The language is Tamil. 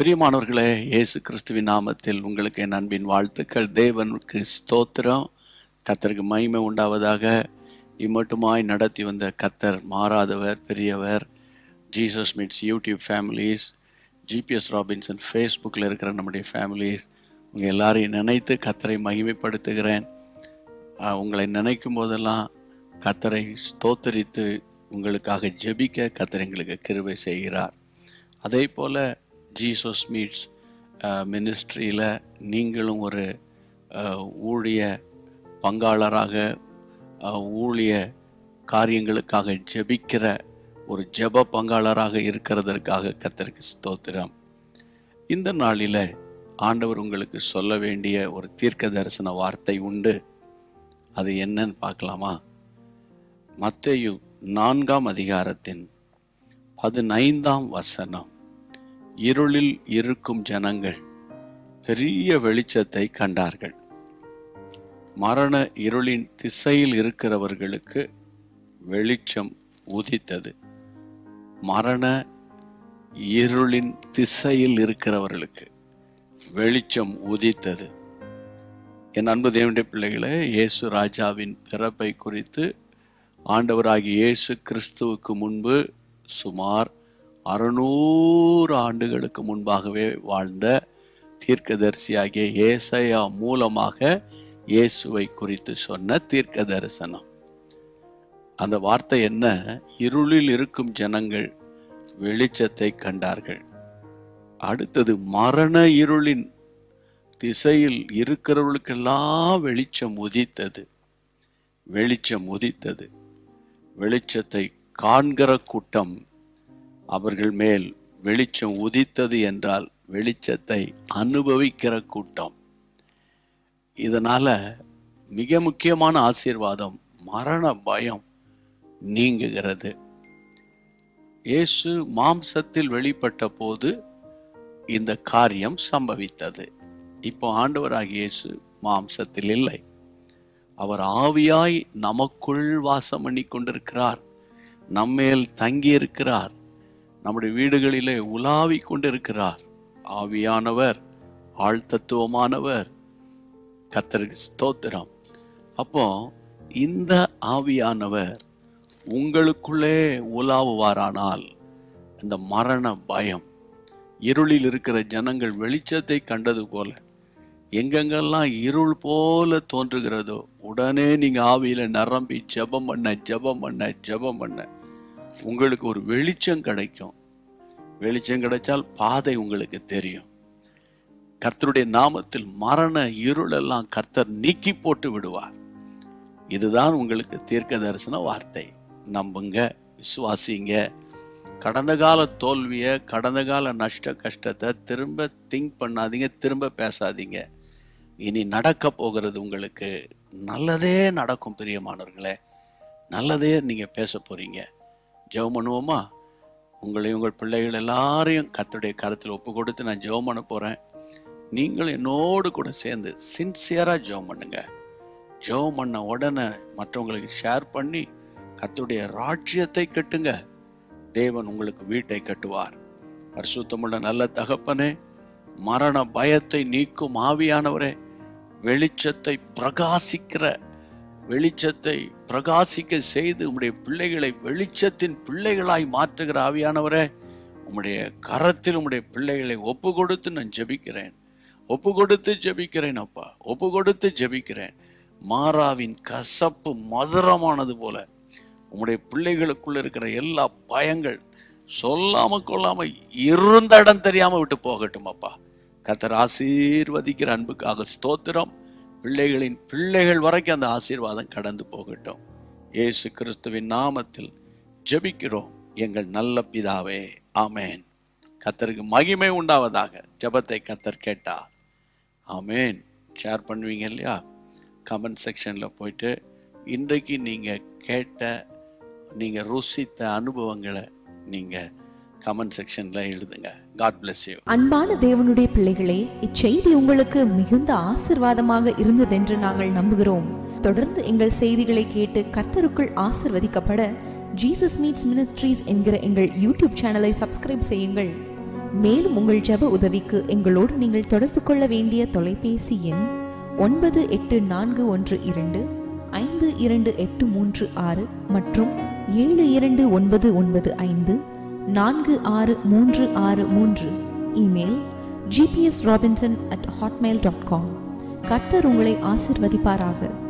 பிரியமானவர்களே இயேசு கிறிஸ்துவின் நாமத்தில் உங்களுக்கு என் அன்பின் வாழ்த்துக்கள் தேவனுக்கு ஸ்தோத்திரம் கத்தருக்கு மகிமை உண்டாவதாக இம்மட்டுமாய் நடத்தி வந்த கத்தர் மாறாதவர் பெரியவர் Jesus meets YouTube families GPS Robinson ஃபேஸ்புக்கில் இருக்கிற நம்முடைய ஃபேமிலிஸ் உங்கள் எல்லாரையும் நினைத்து கத்தரை மகிமைப்படுத்துகிறேன் ஆஹ், உங்களை நினைக்கும் போதெல்லாம் கத்தரை ஸ்தோத்தரித்து உங்களுக்காக ஜெபிக்க கத்தர் எங்களுக்கு கிருபை செய்கிறார் அதே போல் ஜீசஸ் மீட்ஸ் மினிஸ்ட்ரியில் நீங்களும் ஒரு அஹ், ஊழிய பங்காளராக அஹ், ஊழிய காரியங்களுக்காக ஜெபிக்கிற ஒரு ஜெப பங்காளராக இருக்கிறதற்காக கத்தருக்கு ஸ்தோத்திரம் இந்த நாளில் ஆண்டவர் உங்களுக்கு சொல்ல வேண்டிய ஒரு தீர்க்க தரிசன வார்த்தை உண்டு அது என்னன்னு பார்க்கலாமா மத்தேயு நான்காம் அதிகாரத்தின் பதினைந்தாம் வசனம் இருளில் இருக்கும் ஜனங்கள் பெரிய வெளிச்சத்தை கண்டார்கள் மரண இருளின் திசையில் இருக்கிறவர்களுக்கு வெளிச்சம் உதித்தது மரண இருளின் திசையில் இருக்கிறவர்களுக்கு வெளிச்சம் உதித்தது என் அன்பு தேவனுடைய பிள்ளைகளே இயேசு ராஜாவின் பிறப்பை குறித்து ஆண்டவராகிய இயேசு கிறிஸ்துவுக்கு முன்பு சுமார் அறுநூறு ஆண்டுகளுக்கு முன்பாகவே வாழ்ந்த தீர்க்கதரிசியாகிய ஏசையா மூலமாக இயேசுவை குறித்து சொன்ன தீர்க்க தரிசனம் அந்த வார்த்தை என்ன இருளில் இருக்கும் ஜனங்கள் வெளிச்சத்தை கண்டார்கள் அடுத்தது மரண இருளின் திசையில் இருக்கிறவர்களுக்கெல்லாம் வெளிச்சம் உதித்தது வெளிச்சம் உதித்தது வெளிச்சத்தை காண்கிற கூட்டம் அவர்கள் மேல் வெளிச்சம் உதித்தது என்றால் வெளிச்சத்தை அனுபவிக்கிற கூட்டம் இதனால மிக முக்கியமான ஆசீர்வாதம் மரண பயம் நீங்குகிறது இயேசு மாம்சத்தில் வெளிப்பட்ட போது இந்த காரியம் சம்பவித்தது இப்போ ஆண்டவராகிய இயேசு மாம்சத்தில் இல்லை அவர் ஆவியாய் நமக்குள் வாசம் பண்ணி கொண்டிருக்கிறார் நம்மேல் தங்கி இருக்கிறார் நம்முடைய வீடுகளிலே உலாவி கொண்டிருக்கிறார் ஆவியானவர் ஆழ்த்தத்துவமானவர் கத்தருக்கு ஸ்தோத்திரம் அப்போ இந்த ஆவியானவர் உங்களுக்குள்ளே உலாவுவாரானால் இந்த மரண பயம் இருளில் இருக்கிற ஜனங்கள் வெளிச்சத்தை கண்டது போல எங்கெங்கெல்லாம் இருள் போல தோன்றுகிறதோ உடனே நீங்க ஆவியில நிரம்பி ஜெபம் பண்ண ஜெபம் பண்ண ஜெபம் பண்ண உங்களுக்கு ஒரு வெளிச்சம் கிடைக்கும் வெளிச்சம் கிடைச்சால் பாதை உங்களுக்கு தெரியும் கர்த்தருடைய நாமத்தில் மரண இருளெல்லாம் கர்த்தர் நீக்கி போட்டு விடுவார் இதுதான் உங்களுக்கு தீர்க்க தரிசன வார்த்தை நம்புங்க விசுவாசிங்க கடந்த கால தோல்வியை கடந்த கால நஷ்ட கஷ்டத்தை திரும்ப திங்க் பண்ணாதீங்க திரும்ப பேசாதீங்க இனி நடக்க போகிறது உங்களுக்கு நல்லதே நடக்கும் பிரியமானவர்களே நல்லதே நீங்க பேச போறீங்க ஜெபம் பண்ணுவோமா உங்களையும் உங்கள் பிள்ளைகள் எல்லாரையும் கர்த்தருடைய கருத்தில் ஒப்பு கொடுத்து நான் ஜெபம் பண்ண போறேன் நீங்களும் என்னோடு கூட சேர்ந்து சின்சியரா ஜெபம் பண்ணுங்க ஜெபம் பண்ண உடனே மற்றவங்களுக்கு ஷேர் பண்ணி கர்த்தருடைய ராஜ்யத்தை கட்டுங்க தேவன் உங்களுக்கு வீட்டை கட்டுவார் பரிசுத்தமுள்ள நல்ல தகப்பனே மரண பயத்தை நீக்கும் ஆவியானவரே வெளிச்சத்தை பிரகாசிக்கிற வெளிச்சத்தை பிரகாசிக்க செய்து உம்முடைய பிள்ளைகளை வெளிச்சத்தின் பிள்ளைகளாய் மாற்றுகிற ஆவியானவரே உம்முடைய கரத்தில் உம்முடைய பிள்ளைகளை ஒப்பு கொடுத்து நான் ஜெபிக்கிறேன் ஒப்பு கொடுத்து ஜெபிக்கிறேன் அப்பா ஒப்பு கொடுத்து ஜெபிக்கிறேன் மாறாவின் கசப்பு மதுரமானது போல உம்முடைய பிள்ளைகளுக்குள்ள இருக்கிற எல்லா பயங்கள் சொல்லாம கொள்ளாம இருந்த இடம் தெரியாம விட்டு போகட்டும் அப்பா கத்தர் ஆசீர்வதிக்கிற அன்புக்காக ஸ்தோத்திரம் பிள்ளைகளின் பிள்ளைகள் வரைக்கும் அந்த ஆசீர்வாதம் கடந்து போகட்டும் இயேசு கிறிஸ்துவின் நாமத்தில் ஜெபிக்கிறோம் எங்கள் நல்ல பிதாவே ஆமேன் கத்தருக்கு மகிமை உண்டாவதாக ஜெபத்தை கத்தர் கேட்டார் ஆமேன் ஷேர் பண்ணுவீங்க இல்லையா கமெண்ட் செக்ஷனில் போயிட்டு இன்றைக்கு நீங்கள் கேட்ட நீங்கள் ருசித்த அனுபவங்களை நீங்கள் கமெண்ட் செக்ஷனில் எழுதுங்க காட் bless யூ அன்பான தேவனுடைய பிள்ளைகளே இச்செய்தி உங்களுக்கு மிகுந்த ஆசிர்வாதமாக இருந்ததென்று நாங்கள் நம்புகிறோம் தொடர்ந்து எங்கள் செய்திகளை கேட்டு கர்த்தருக்குள் ஆசிர்வதிக்கப்பட ஜீசஸ் மீட்ஸ் மினிஸ்ட்ரீஸ் என்கிற எங்கள் யூடியூப் சேனலை சப்ஸ்கிரைப் செய்யுங்கள் மேலும் உங்கள் ஜெப உதவிக்கு எங்களோடு நீங்கள் தொடர்பு கொள்ள வேண்டிய தொலைபேசி எண் ஒன்பது எட்டு நான்கு ஒன்று இரண்டு ஐந்து இரண்டு எட்டு மூன்று ஆறு மற்றும் ஏழு இரண்டு ஒன்பது ஒன்பது ஐந்து நான்கு ஆறு மூன்று ஆறு மூன்று email GPS Robinson at Hotmail dot com கர்த்தர் உங்களை ஆசிர்வதிப்பாராக